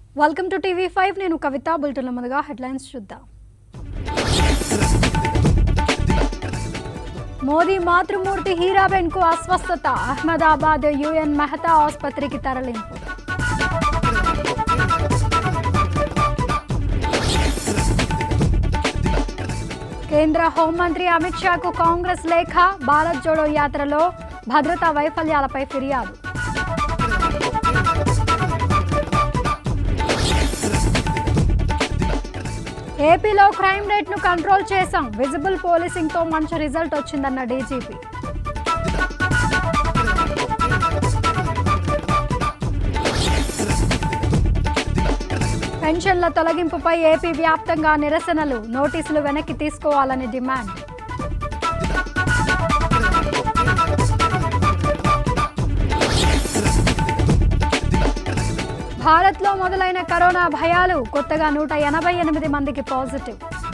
welcome to TV five నేను కవిత బులెటిన్ల ముందుగా headlines చూద్దాం మోదీ మాతృమూర్తి హీరాబెన్కు అస్వస్థత అహ్మదాబాద్ యుఎన్ మెహతా ఆసుపత్రికి తరలింపు కేంద్ర హోంమంత్రి అమిత్ షాకు కాంగ్రెస్ లేఖ భారత్ జోడో యాత్రలో భద్రతా వైఫల్యాలపై ఫిర్యాదు ఏపీలో క్రైమ్ రేట్ను కంట్రోల్ చేశాం విజిబుల్ పోలీసింగ్తో మంచి రిజల్ట్ వచ్చిందన్న డీజీపీ పెన్షన్ల తొలగింపుపై ఏపీ వ్యాప్తంగా నిరసనలు నోటీసులు వెనక్కి తీసుకోవాలని డిమాండ్ భారత్లో మొదలైన కరోనా భయాలు కొత్తగా నూట ఎనభై ఎనిమిది మందికి పాజిటివ్